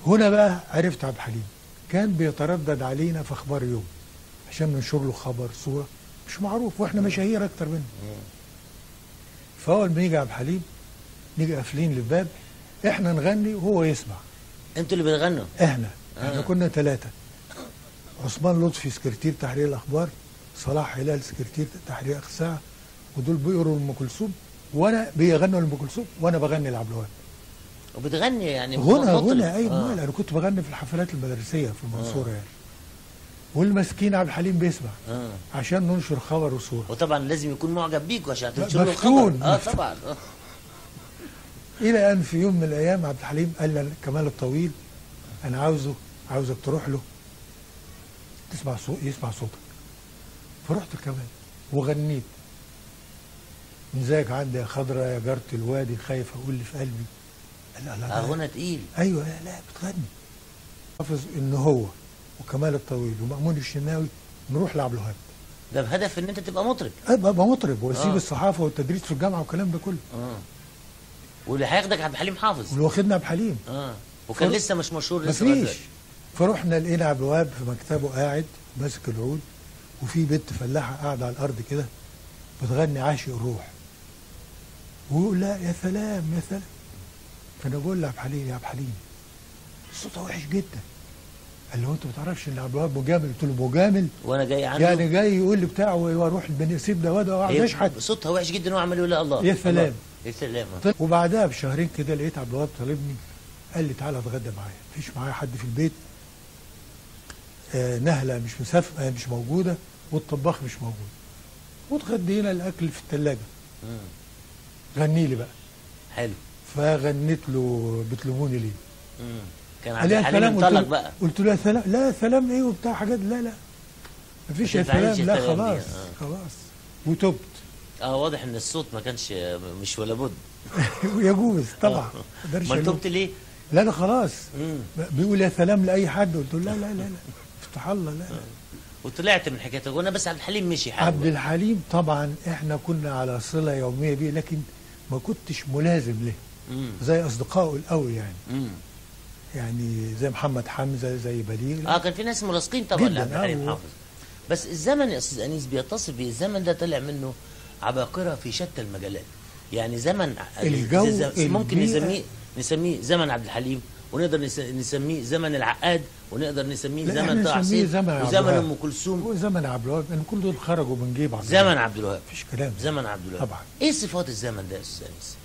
هنا بقى عرفت عبد الحليم كان بيتردد علينا في اخبار يوم عشان ننشر له خبر صوره مش معروف واحنا مشاهير اكتر منه فاول ما يجي عبد الحليم نيجي قافلين الباب احنا نغني وهو يسمع انتوا اللي بتغنوا احنا احنا آه. كنا ثلاثه عثمان لطفي سكرتير تحرير الاخبار صلاح هلال سكرتير تحرير اخر ساعه ودول بيقروا ام كلثوم وانا بيغنوا لام كلثوم وانا بغني لعبد الوهاب وبتغني يعني هنا مطرب. هنا اي آه. آه. انا كنت بغني في الحفلات المدرسيه في المنصوره يعني والمسكين عبد الحليم بيسمع آه. عشان ننشر خبر وصوره وطبعا لازم يكون معجب بيك عشان لا، تنشر له مفتون. الخبر اه مفتون. طبعا آه. الى ان في يوم من الايام عبد الحليم قال لي كمال الطويل انا عاوزه عاوزك تروح له تسمع صوت يسمع صوتك فرحت كمان وغنيت مزاج عندي يا خضرة يا جارة الوادي خايف اقول اللي في قلبي قال لا لا, لا. اه غنى تقيل ايوه لا, لا بتغني حافظ ان هو وكمال الطويل ومأمون الشناوي نروح لعبد الوهاب ده بهدف ان انت تبقى مطرب ابقى أبقى مطرب واسيب آه. الصحافه والتدريس في الجامعه والكلام ده كله اه واللي هياخدك عبد الحليم حافظ واللي واخدنا عبد الحليم اه وكان فر- لسه مش مشهور لسه لغاية مفيش دلوقتي. فرحنا لقينا عبد الوهاب في مكتبه قاعد ماسك العود وفي بنت فلاحه قاعده على الارض كده بتغني عاشق الروح ويقول لا يا سلام يا سلام فانا بقول لعبد الحليم يا عبد الحليم صوتها وحش جدا قال له انت ما تعرفش ان عبد الوهاب مجامل قلت له مجامل وانا جاي عنده يعني جاي يقول لي بتاع واروح البني سيب ده وده واقعد هي اشحت صوتها وحش جدا وعمال يقول لا الله يا سلام. الله. يا سلام آه. وبعدها بشهرين كده لقيت عبد الوهاب طالبني قال لي تعالى اتغدى معايا مفيش معايا حد في البيت آه نهله مش مسافر آه مش موجوده والطباخ مش موجود واتغدينا الاكل في الثلاجه مم. غني لي بقى حلو فغنيت له بتلوموني ليه مم. كان قال عبد لي يا الحليم سلام قلت انطلق له, بقى قلت له يا سلام لا يا سلام ايه وبتاع حاجات لا لا مفيش ما يا تنفعنيش سلام يا لا سلام دي، خلاص آه. خلاص وتبت اه واضح ان الصوت ما كانش مش ولا بد يجوز طبعا آه. ما اقدرش ما ألوم. تبت ليه؟ لا لا خلاص مم. بيقول يا سلام لاي حد قلت له لا لا لا لا افتح الله لا, لا. وطلعت من حكايه الغنى بس عبد الحليم مشي حاله عبد الحليم طبعا احنا كنا على صله يوميه بيه لكن ما كنتش ملازم له مم. زي اصدقائه الاول يعني مم. يعني زي محمد حمزه زي بليغ اه كان في ناس ملاصقين طبعا جداً، لعبد الحليم آه. حافظ بس الزمن يا استاذ انيس بيتصف بيه الزمن ده طلع منه عباقره في شتى المجالات يعني زمن الجو، زي- ممكن البيئة. نسميه نسميه زمن عبد الحليم ونقدر نس- نسميه زمن العقاد ونقدر نسميه لا، زمن إحنا طه نسميه حسين زمن عبد وزمن الوهاب. ام كلثوم هو زمن عبد الوهاب ان كل دول خرجوا من جيب عبد زمن عبد الوهاب مفيش كلام زمن عبد الوهاب طبعا. ايه صفات الزمن ده يا استاذ انيس